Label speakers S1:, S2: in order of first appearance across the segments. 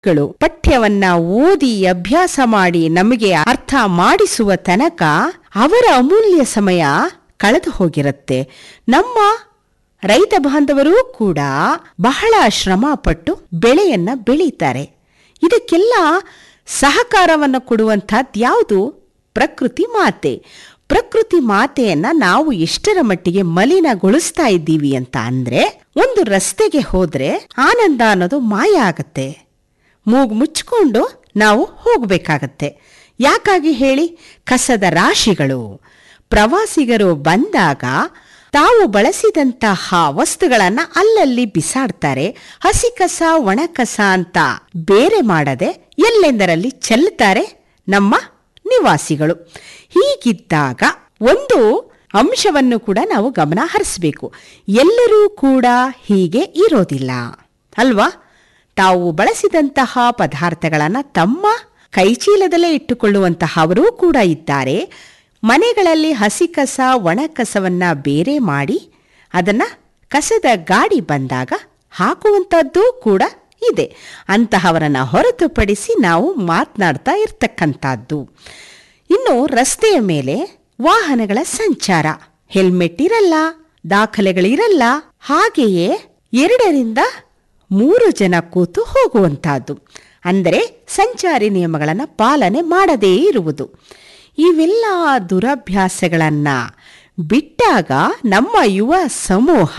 S1: ಗಳು ಪಠ್ಯವನ್ನ ಓದಿ ಅಭ್ಯಾಸ ಮಾಡಿ ನಮಗೆ ಅರ್ಥ ಮಾಡಿಸುವ ತನಕ ಅವರ ಅಮೂಲ್ಯ ಸಮಯ ಕಳೆದು ಹೋಗಿರುತ್ತೆ ನಮ್ಮ ರೈತ ಬಾಂಧವರೂ ಕೂಡ ಬಹಳ ಶ್ರಮ ಪಟ್ಟು ಬೆಳೆಯನ್ನ ಬೆಳೀತಾರೆ ಇದಕ್ಕೆಲ್ಲ ಸಹಕಾರವನ್ನು ಕೊಡುವಂಥದ್ದು ಯಾವುದು ಪ್ರಕೃತಿ ಮಾತೆ ಪ್ರಕೃತಿ ಮಾತೆಯನ್ನ ನಾವು ಎಷ್ಟರ ಮಟ್ಟಿಗೆ ಮಲಿನಗೊಳಿಸ್ತಾ ಇದ್ದೀವಿ ಅಂತ ಅಂದ್ರೆ ಒಂದು ರಸ್ತೆಗೆ ಹೋದ್ರೆ ಆನಂದ ಅನ್ನೋದು ಮಾಯ ಆಗತ್ತೆ ಮೂಗು ಮುಚ್ಕೊಂಡು ನಾವು ಹೋಗಬೇಕಾಗತ್ತೆ ಯಾಕಾಗಿ ಹೇಳಿ ಕಸದ ರಾಶಿಗಳು ಪ್ರವಾಸಿಗರು ಬಂದಾಗ ತಾವು ಬಳಸಿದಂತಹ ವಸ್ತುಗಳನ್ನ ಅಲ್ಲಲ್ಲಿ ಬಿಸಾಡ್ತಾರೆ ಹಸಿ ಕಸ ಒಣ ಕಸ ಅಂತ ಬೇರೆ ಮಾಡದೆ ಎಲ್ಲೆಂದರಲ್ಲಿ ಚೆಲ್ತಾರೆ ನಮ್ಮ ನಿವಾಸಿಗಳು ಹೀಗಿದ್ದಾಗ ಒಂದು ಅಂಶವನ್ನು ಕೂಡ ನಾವು ಗಮನ ಹರಿಸಬೇಕು ಎಲ್ಲರೂ ಕೂಡ ಹೀಗೆ ಇರೋದಿಲ್ಲ ಅಲ್ವಾ ತಾವು ಬಳಸಿದಂತಹ ಪದಾರ್ಥಗಳನ್ನು ತಮ್ಮ ಕೈಚೀಲದಲ್ಲೇ ಇಟ್ಟುಕೊಳ್ಳುವಂತಹವರೂ ಕೂಡ ಇದ್ದಾರೆ ಮನೆಗಳಲ್ಲಿ ಹಸಿ ಕಸ ಒಣ ಕಸವನ್ನ ಬೇರೆ ಮಾಡಿ ಅದನ್ನ ಕಸದ ಗಾಡಿ ಬಂದಾಗ ಹಾಕುವಂಥದ್ದು ಕೂಡ ಇದೆ ಅಂತಹವರನ್ನ ಹೊರತುಪಡಿಸಿ ನಾವು ಮಾತನಾಡ್ತಾ ಇರ್ತಕ್ಕಂಥದ್ದು ಇನ್ನು ರಸ್ತೆಯ ಮೇಲೆ ವಾಹನಗಳ ಸಂಚಾರ ಹೆಲ್ಮೆಟ್ ಇರಲ್ಲ ದಾಖಲೆಗಳಿರಲ್ಲ ಹಾಗೆಯೇ ಎರಡರಿಂದ ಮೂರು ಜನ ಕೂತು ಹೋಗುವಂತಹದ್ದು ಅಂದರೆ ಸಂಚಾರಿ ನಿಯಮಗಳನ್ನು ಪಾಲನೆ ಮಾಡದೇ ಇರುವುದು ಇವೆಲ್ಲ ದುರಭ್ಯಾಸಗಳನ್ನ ಬಿಟ್ಟಾಗ ನಮ್ಮ ಯುವ ಸಮೂಹ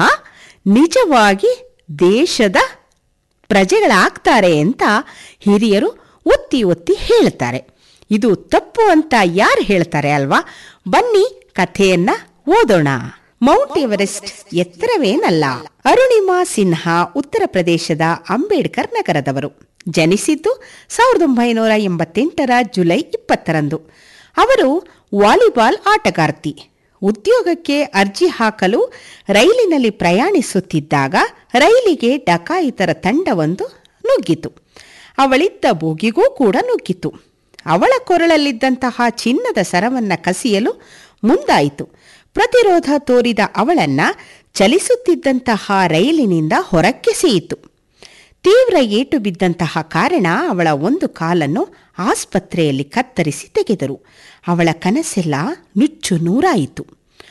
S1: ನಿಜವಾಗಿ ದೇಶದ ಪ್ರಜೆಗಳಾಗ್ತಾರೆ ಅಂತ ಹಿರಿಯರು ಒತ್ತಿ ಒತ್ತಿ ಹೇಳ್ತಾರೆ ಇದು ತಪ್ಪು ಅಂತ ಯಾರು ಹೇಳ್ತಾರೆ ಅಲ್ವಾ ಬನ್ನಿ ಕಥೆಯನ್ನ ಓದೋಣ ಮೌಂಟ್ ಎವರೆಸ್ಟ್ ಎತ್ತರವೇನಲ್ಲ ಅರುಣಿಮಾ ಸಿನ್ಹಾ ಉತ್ತರ ಪ್ರದೇಶದ ಅಂಬೇಡ್ಕರ್ ನಗರದವರು ಜನಿಸಿದ್ದು ಸಾವಿರದ ಒಂಬೈನೂರ ಎಂಬತ್ತೆಂಟರ ಜುಲೈ ಇಪ್ಪತ್ತರಂದು ಅವರು ವಾಲಿಬಾಲ್ ಆಟಗಾರ್ತಿ ಉದ್ಯೋಗಕ್ಕೆ ಅರ್ಜಿ ಹಾಕಲು ರೈಲಿನಲ್ಲಿ ಪ್ರಯಾಣಿಸುತ್ತಿದ್ದಾಗ ರೈಲಿಗೆ ಡಕಾಯಿತರ ತಂಡವೊಂದು ನುಗ್ಗಿತು ಅವಳಿದ್ದ ಬೋಗಿಗೂ ಕೂಡ ನುಗ್ಗಿತು ಅವಳ ಕೊರಳಲ್ಲಿದ್ದಂತಹ ಚಿನ್ನದ ಸರವನ್ನ ಕಸಿಯಲು ಮುಂದಾಯಿತು ಪ್ರತಿರೋಧ ತೋರಿದ ಅವಳನ್ನ ಚಲಿಸುತ್ತಿದ್ದಂತಹ ರೈಲಿನಿಂದ ಹೊರಕ್ಕೆಸೆಯಿತು ತೀವ್ರ ಏಟು ಬಿದ್ದಂತಹ ಕಾರಣ ಅವಳ ಒಂದು ಕಾಲನ್ನು ಆಸ್ಪತ್ರೆಯಲ್ಲಿ ಕತ್ತರಿಸಿ ತೆಗೆದರು ಅವಳ ಕನಸೆಲ್ಲ ನುಚ್ಚು ನೂರಾಯಿತು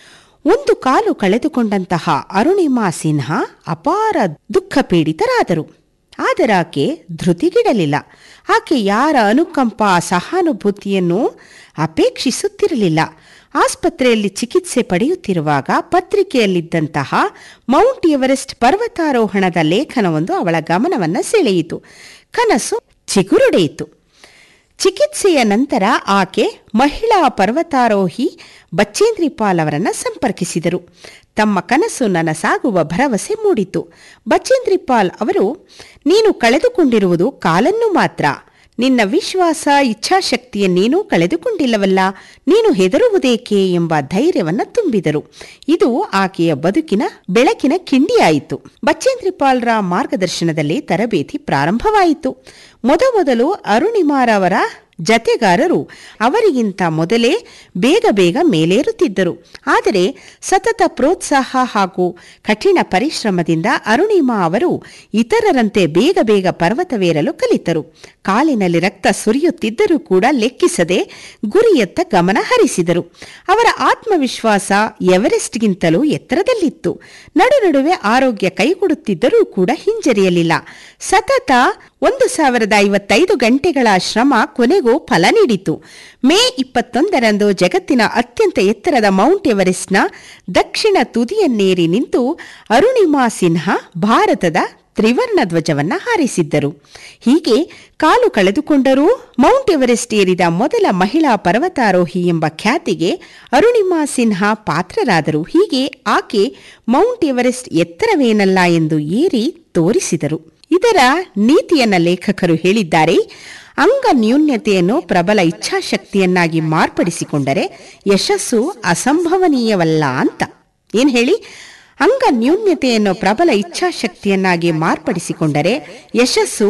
S1: ಒಂದು ಕಾಲು ಕಳೆದುಕೊಂಡಂತಹ ಅರುಣಿಮಾ ಸಿನ್ಹಾ ಅಪಾರ ದುಃಖ ಪೀಡಿತರಾದರು ಆದರೆ ಆಕೆ ಧೃತಿಗಿಡಲಿಲ್ಲ ಆಕೆ ಯಾರ ಅನುಕಂಪ ಸಹಾನುಭೂತಿಯನ್ನು ಅಪೇಕ್ಷಿಸುತ್ತಿರಲಿಲ್ಲ ಆಸ್ಪತ್ರೆಯಲ್ಲಿ ಚಿಕಿತ್ಸೆ ಪಡೆಯುತ್ತಿರುವಾಗ ಪತ್ರಿಕೆಯಲ್ಲಿದ್ದಂತಹ ಮೌಂಟ್ ಎವರೆಸ್ಟ್ ಪರ್ವತಾರೋಹಣದ ಲೇಖನವೊಂದು ಅವಳ ಗಮನವನ್ನ ಸೆಳೆಯಿತು ಕನಸು ಚಿಗುರುಡೆಯಿತು ಚಿಕಿತ್ಸೆಯ ನಂತರ ಆಕೆ ಮಹಿಳಾ ಪರ್ವತಾರೋಹಿ ಬಚ್ಚೇಂದ್ರಿ ಪಾಲ್ ಅವರನ್ನ ಸಂಪರ್ಕಿಸಿದರು ತಮ್ಮ ಕನಸು ನನಸಾಗುವ ಭರವಸೆ ಮೂಡಿತು ಬಚೇಂದ್ರಿ ಪಾಲ್ ಅವರು ನೀನು ಕಳೆದುಕೊಂಡಿರುವುದು ಕಾಲನ್ನು ಮಾತ್ರ ನಿನ್ನ ವಿಶ್ವಾಸ ಇಚ್ಛಾಶಕ್ತಿಯನ್ನೇನೂ ಕಳೆದುಕೊಂಡಿಲ್ಲವಲ್ಲ ನೀನು ಹೆದರುವುದೇಕೆ ಎಂಬ ಧೈರ್ಯವನ್ನ ತುಂಬಿದರು ಇದು ಆಕೆಯ ಬದುಕಿನ ಬೆಳಕಿನ ಕಿಂಡಿಯಾಯಿತು ಬಚ್ಚೇಂದ್ರಿ ಪಾಲ್ರ ಮಾರ್ಗದರ್ಶನದಲ್ಲಿ ತರಬೇತಿ ಪ್ರಾರಂಭವಾಯಿತು ಮೊದಮೊದಲು ಅರುಣಿಮಾರವರ ಜತೆಗಾರರು ಅವರಿಗಿಂತ ಮೊದಲೇ ಬೇಗ ಬೇಗ ಮೇಲೇರುತ್ತಿದ್ದರು ಆದರೆ ಸತತ ಪ್ರೋತ್ಸಾಹ ಹಾಗೂ ಕಠಿಣ ಪರಿಶ್ರಮದಿಂದ ಅರುಣಿಮಾ ಅವರು ಇತರರಂತೆ ಬೇಗ ಬೇಗ ಪರ್ವತವೇರಲು ಕಲಿತರು ಕಾಲಿನಲ್ಲಿ ರಕ್ತ ಸುರಿಯುತ್ತಿದ್ದರೂ ಕೂಡ ಲೆಕ್ಕಿಸದೆ ಗುರಿಯತ್ತ ಗಮನ ಹರಿಸಿದರು ಅವರ ಆತ್ಮವಿಶ್ವಾಸ ಎವರೆಸ್ಟ್ಗಿಂತಲೂ ಎತ್ತರದಲ್ಲಿತ್ತು ನಡು ನಡುವೆ ಆರೋಗ್ಯ ಕೈಕೊಡುತ್ತಿದ್ದರೂ ಕೂಡ ಹಿಂಜರಿಯಲಿಲ್ಲ ಸತತ ಒಂದು ಸಾವಿರದ ಐವತ್ತೈದು ಗಂಟೆಗಳ ಶ್ರಮ ಕೊನೆಗೂ ಫಲ ನೀಡಿತು ಮೇ ಇಪ್ಪತ್ತೊಂದರಂದು ಜಗತ್ತಿನ ಅತ್ಯಂತ ಎತ್ತರದ ಮೌಂಟ್ ಎವರೆಸ್ಟ್ನ ದಕ್ಷಿಣ ತುದಿಯನ್ನೇರಿ ನಿಂತು ಅರುಣಿಮಾ ಸಿನ್ಹಾ ಭಾರತದ ತ್ರಿವರ್ಣ ಧ್ವಜವನ್ನ ಹಾರಿಸಿದ್ದರು ಹೀಗೆ ಕಾಲು ಕಳೆದುಕೊಂಡರೂ ಮೌಂಟ್ ಎವರೆಸ್ಟ್ ಏರಿದ ಮೊದಲ ಮಹಿಳಾ ಪರ್ವತಾರೋಹಿ ಎಂಬ ಖ್ಯಾತಿಗೆ ಅರುಣಿಮಾ ಸಿನ್ಹಾ ಪಾತ್ರರಾದರು ಹೀಗೆ ಆಕೆ ಮೌಂಟ್ ಎವರೆಸ್ಟ್ ಎತ್ತರವೇನಲ್ಲ ಎಂದು ಏರಿ ತೋರಿಸಿದರು ಇದರ ನೀತಿಯನ್ನ ಲೇಖಕರು ಹೇಳಿದ್ದಾರೆ ಅಂಗ ನ್ಯೂನ್ಯತೆಯನ್ನು ಪ್ರಬಲ ಇಚ್ಛಾಶಕ್ತಿಯನ್ನಾಗಿ ಮಾರ್ಪಡಿಸಿಕೊಂಡರೆ ಯಶಸ್ಸು ಅಸಂಭವನೀಯವಲ್ಲ ಅಂತ ಏನ್ ಹೇಳಿ ಅಂಗ ನ್ಯೂನ್ಯತೆಯನ್ನು ಪ್ರಬಲ ಇಚ್ಛಾಶಕ್ತಿಯನ್ನಾಗಿ ಮಾರ್ಪಡಿಸಿಕೊಂಡರೆ ಯಶಸ್ಸು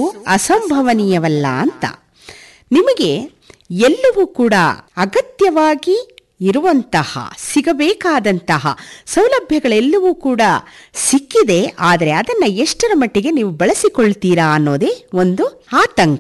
S1: ಅಸಂಭವನೀಯವಲ್ಲ ಅಂತ ನಿಮಗೆ ಎಲ್ಲವೂ ಕೂಡ ಅಗತ್ಯವಾಗಿ ಇರುವಂತಹ ಸಿಗಬೇಕಾದಂತಹ ಸೌಲಭ್ಯಗಳೆಲ್ಲವೂ ಕೂಡ ಸಿಕ್ಕಿದೆ ಆದರೆ ಅದನ್ನು ಎಷ್ಟರ ಮಟ್ಟಿಗೆ ನೀವು ಬಳಸಿಕೊಳ್ತೀರಾ ಅನ್ನೋದೇ ಒಂದು ಆತಂಕ